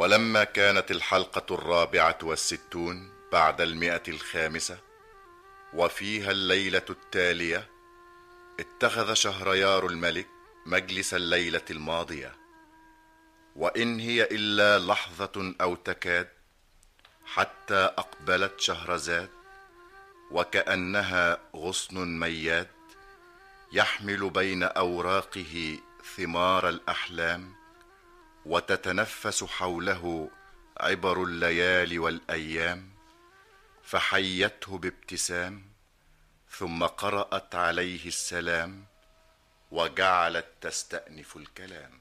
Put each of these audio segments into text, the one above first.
ولما كانت الحلقة الرابعة والستون بعد المئة الخامسة وفيها الليلة التالية اتخذ شهريار الملك مجلس الليلة الماضية وإن هي إلا لحظة أو تكاد حتى أقبلت شهرزاد وكأنها غصن مياد يحمل بين أوراقه ثمار الأحلام وتتنفس حوله عبر الليالي والايام فحيته بابتسام ثم قرات عليه السلام وجعلت تستانف الكلام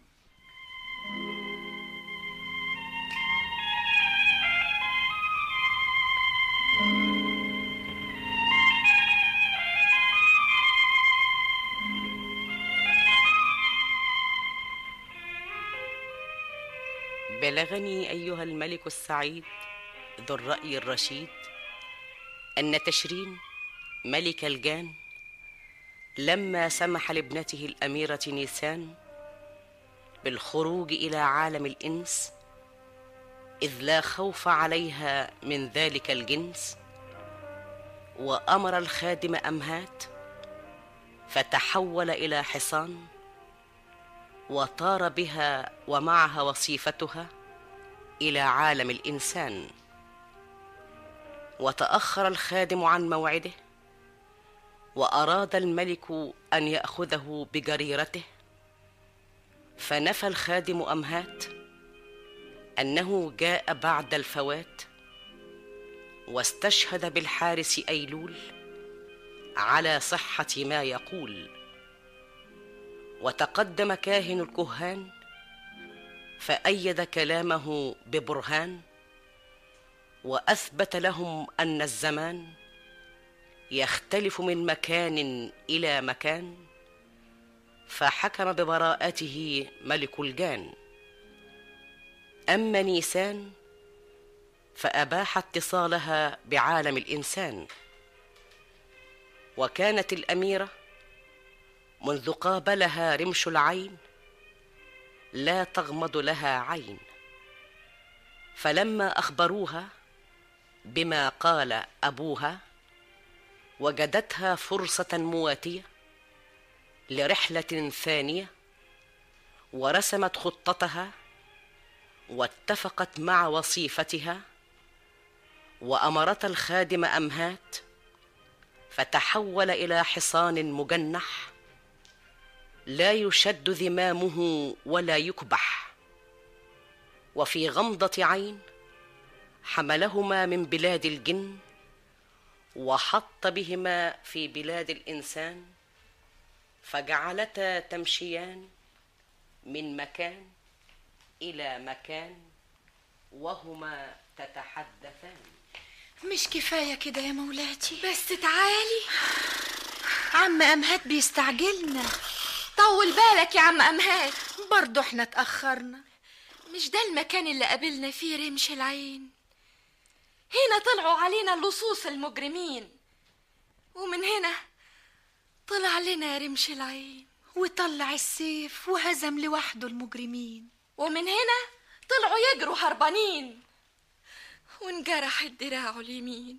بلغني ايها الملك السعيد ذو الراي الرشيد ان تشرين ملك الجان لما سمح لابنته الاميره نيسان بالخروج الى عالم الانس اذ لا خوف عليها من ذلك الجنس وامر الخادم امهات فتحول الى حصان وطار بها ومعها وصيفتها الى عالم الانسان وتاخر الخادم عن موعده واراد الملك ان ياخذه بجريرته فنفى الخادم امهات انه جاء بعد الفوات واستشهد بالحارس ايلول على صحه ما يقول وتقدم كاهن الكهان فايد كلامه ببرهان واثبت لهم ان الزمان يختلف من مكان الى مكان فحكم ببراءته ملك الجان اما نيسان فاباح اتصالها بعالم الانسان وكانت الاميره منذ قابلها رمش العين لا تغمض لها عين فلما اخبروها بما قال ابوها وجدتها فرصه مواتيه لرحله ثانيه ورسمت خطتها واتفقت مع وصيفتها وامرت الخادم امهات فتحول الى حصان مجنح لا يشد ذمامه ولا يكبح وفي غمضه عين حملهما من بلاد الجن وحط بهما في بلاد الانسان فجعلتا تمشيان من مكان الى مكان وهما تتحدثان مش كفاية كده يا مولاتي بس تعالي عم أمهات بيستعجلنا طول بالك يا عم أمهات برضو احنا اتأخرنا مش ده المكان اللي قابلنا فيه رمش العين هنا طلعوا علينا اللصوص المجرمين ومن هنا طلع لنا رمش العين وطلع السيف وهزم لوحده المجرمين ومن هنا طلعوا يجروا هربانين وانجرحت دراعه اليمين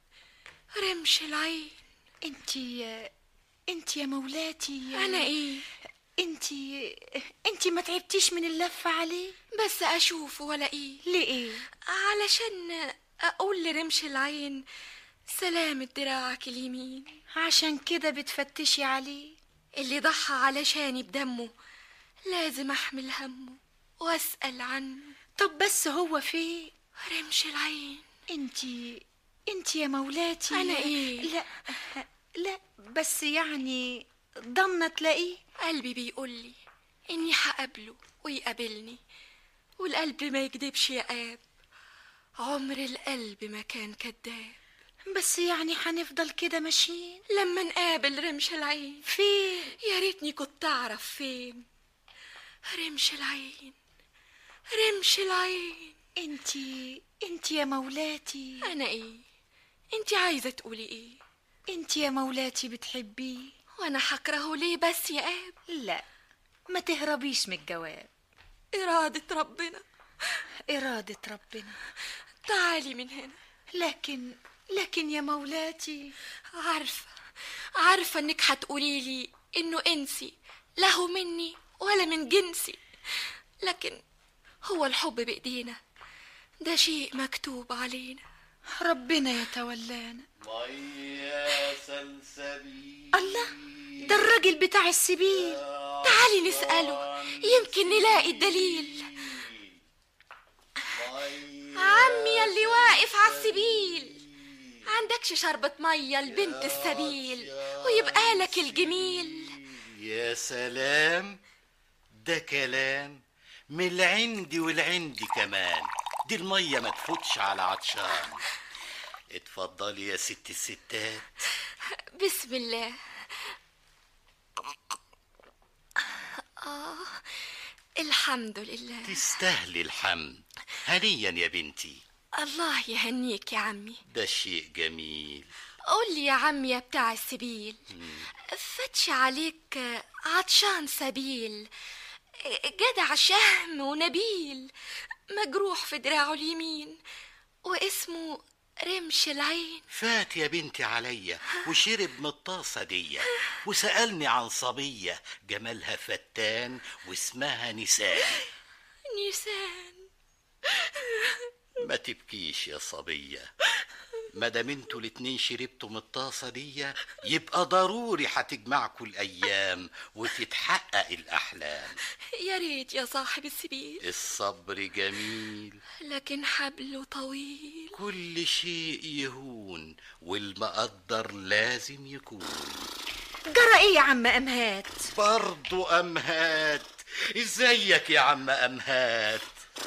رمش العين انتي انتي يا مولاتي انا ايه انتي انتي ما تعبتيش من اللف عليه بس اشوفه ولا ايه ليه علشان اقول لرمش العين سلامة دراعك اليمين عشان كده بتفتشي عليه اللي ضحى علشاني بدمه لازم احمل همه واسأل عنه طب بس هو فين رمش العين انتي انتي يا مولاتي أنا إيه؟ لا لا بس يعني ضمنة تلاقيه قلبي بيقولي اني هقابله ويقابلني والقلب ما يكدبش يا اب عمر القلب ما كان كداب بس يعني هنفضل كده ماشيين لما نقابل رمش العين فين يا ريتني كنت اعرف فين رمش العين رمش العين انتي انتي يا مولاتي انا ايه انتي عايزه تقولي ايه انتي يا مولاتي بتحبيه وانا هكرهه ليه بس يا اب لا ما تهربيش من الجواب اراده ربنا إرادة ربنا تعالي من هنا لكن لكن يا مولاتي عارفة عارفة انك هتقولي لي انه انسي له مني ولا من جنسي لكن هو الحب بايدينا ده شيء مكتوب علينا ربنا يتولانا مية سلسبيل الله ده الراجل بتاع السبيل تعالي نسأله يمكن نلاقي الدليل عمي اللي واقف على السبيل عندكش شربة مية لبنت السبيل ويبقى لك الجميل يا سلام ده كلام من العندي والعندي كمان دي المية ما تفوتش على عطشان اتفضلي يا ست الستات بسم الله آه الحمد لله تستاهلي الحمد هنيا يا بنتي الله يهنيك يا عمي ده شيء جميل قول لي يا عمي يا بتاع السبيل فتش عليك عطشان سبيل جدع شهم ونبيل مجروح في دراعه اليمين واسمه رمش العين فات يا بنتي عليا وشرب من الطاسة دي وسألني عن صبية جمالها فتان واسمها نسان نيسان ما تبكيش يا صبية ما دام انتوا الاتنين شربتوا من الطاسة دي يبقى ضروري هتجمعكوا الأيام وتتحقق الأحلام يا ريت يا صاحب السبيل الصبر جميل لكن حبله طويل كل شيء يهون والمقدر لازم يكون جرى إيه يا عم أمهات برضو أمهات ازيك يا عم أمهات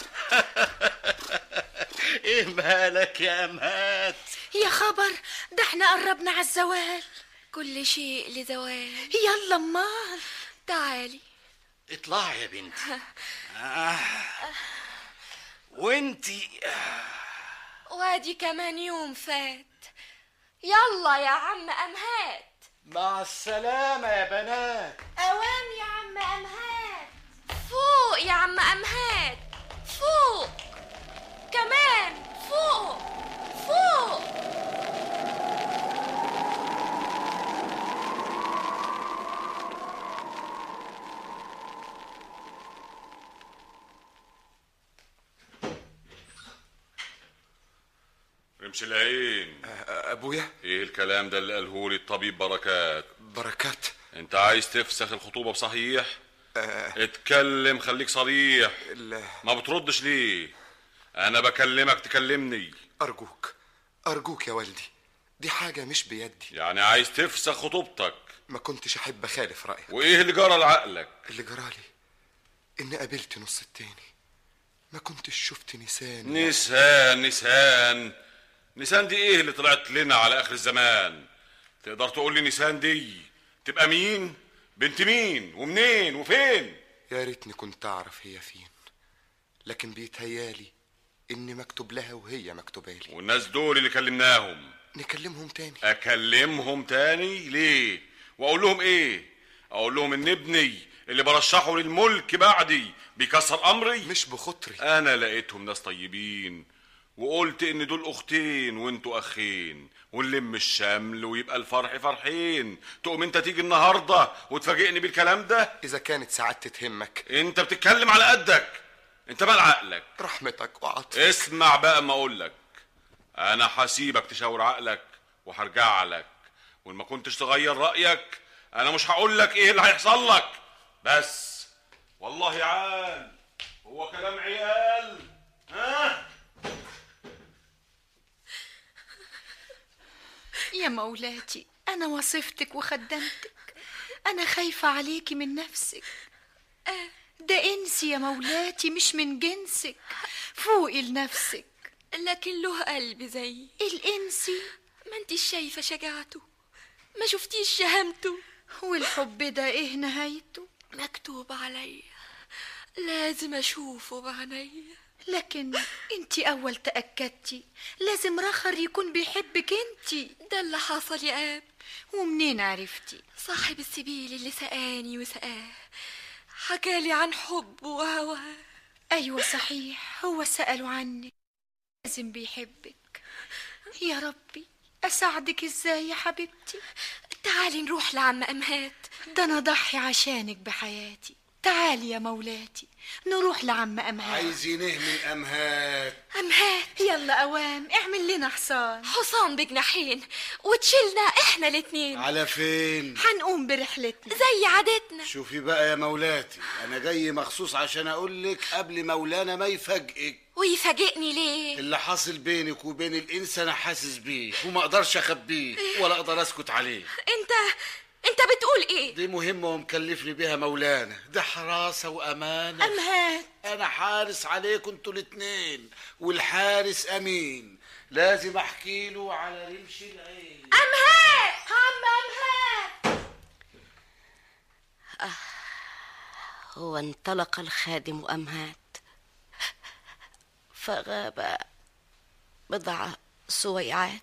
ايه مالك يا أمهات يا خبر ده احنا قربنا على الزوال كل شيء لزوال يلا امال تعالي اطلعي يا بنتي آه. وانتي وادي كمان يوم فات يلا يا عم أمهات مع السلامة يا بنات أوام يا عم أمهات فوق يا عم أمهات فوق كمان فوق فوق امشي العين ابويا ايه الكلام ده اللي قالهولي الطبيب بركات بركات انت عايز تفسخ الخطوبة بصحيح اتكلم خليك صريح ال- ما بتردش ليه انا بكلمك تكلمني ارجوك ارجوك يا والدي دي حاجه مش بيدي يعني عايز تفسخ خطوبتك ما كنتش احب اخالف رايك وايه اللي جرى لعقلك اللي جرالي اني قابلت نص التاني ما كنتش شفت نسان نسان نسان نسان دي ايه اللي طلعت لنا على اخر الزمان تقدر تقول لي نسان دي تبقى مين بنت مين ومنين وفين يا ريتني كنت اعرف هي فين لكن بيتهيالي اني مكتوب لها وهي مكتوبه لي والناس دول اللي كلمناهم نكلمهم تاني اكلمهم تاني ليه واقول لهم ايه اقول لهم ان ابني اللي برشحه للملك بعدي بيكسر امري مش بخطري انا لقيتهم ناس طيبين وقلت ان دول اختين وانتوا اخين ونلم الشمل ويبقى الفرح فرحين تقوم انت تيجي النهارده وتفاجئني بالكلام ده اذا كانت سعادتي تهمك انت بتتكلم على قدك انت مال عقلك رحمتك وعطف اسمع بقى ما اقول لك انا هسيبك تشاور عقلك وهرجع لك وان ما كنتش تغير رايك انا مش هقول لك ايه اللي هيحصل لك بس والله عال هو كلام عيال ها يا مولاتي أنا وصفتك وخدمتك أنا خايفة عليكي من نفسك آه، ده انسي يا مولاتي مش من جنسك فوقي لنفسك لكن له قلب زيي الانسي ما انتش شايفة شجاعته ما شفتيش شهامته والحب ده ايه نهايته مكتوب عليا لازم اشوفه بعينيا لكن انتي اول تأكدتي لازم رخر يكون بيحبك انتي ده اللي حصل يا اب ومنين عرفتي صاحب السبيل اللي سقاني وسقاه حكالي عن حبه وهواه أيوة صحيح هو سألوا عنك لازم بيحبك يا ربي أساعدك إزاي يا حبيبتي تعالي نروح لعم أمهات ده أنا ضحي عشانك بحياتي تعالي يا مولاتي نروح لعم أمهات عايزين ايه من امهات أمهات يلا أوام اعمل لنا حصان حصان بجناحين وتشيلنا احنا الاتنين على فين هنقوم برحلتنا زي عادتنا شوفي بقى يا مولاتي انا جاي مخصوص عشان اقول لك قبل مولانا ما يفاجئك ويفاجئني ليه اللي حاصل بينك وبين الانس انا حاسس بيه وما اقدرش اخبيه ولا اقدر اسكت عليه انت انت بتقول ايه دي مهمة ومكلفني بيها مولانا ده حراسة وأمانة أمهات أنا حارس عليكم انتوا الاتنين والحارس أمين لازم أحكي له على رمش العين أمهات عم أمهات وانطلق الخادم أمهات فغاب بضع سويعات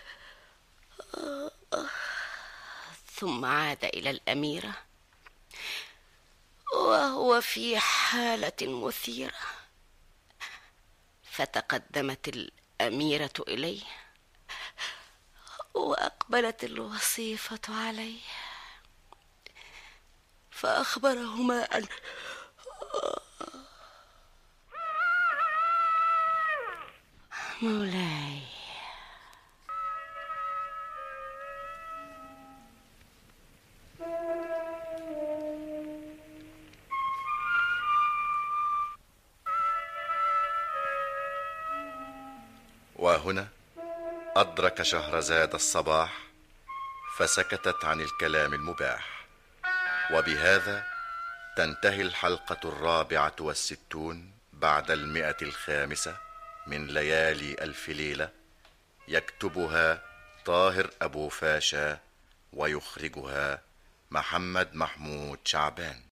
ثم عاد إلى الأميرة وهو في حالة مثيرة فتقدمت الأميرة إليه وأقبلت الوصيفة عليه فأخبرهما أن مولاي وهنا أدرك شهرزاد الصباح فسكتت عن الكلام المباح وبهذا تنتهي الحلقة الرابعة والستون بعد المئة الخامسة من ليالي ألف ليلة يكتبها طاهر أبو فاشا ويخرجها محمد محمود شعبان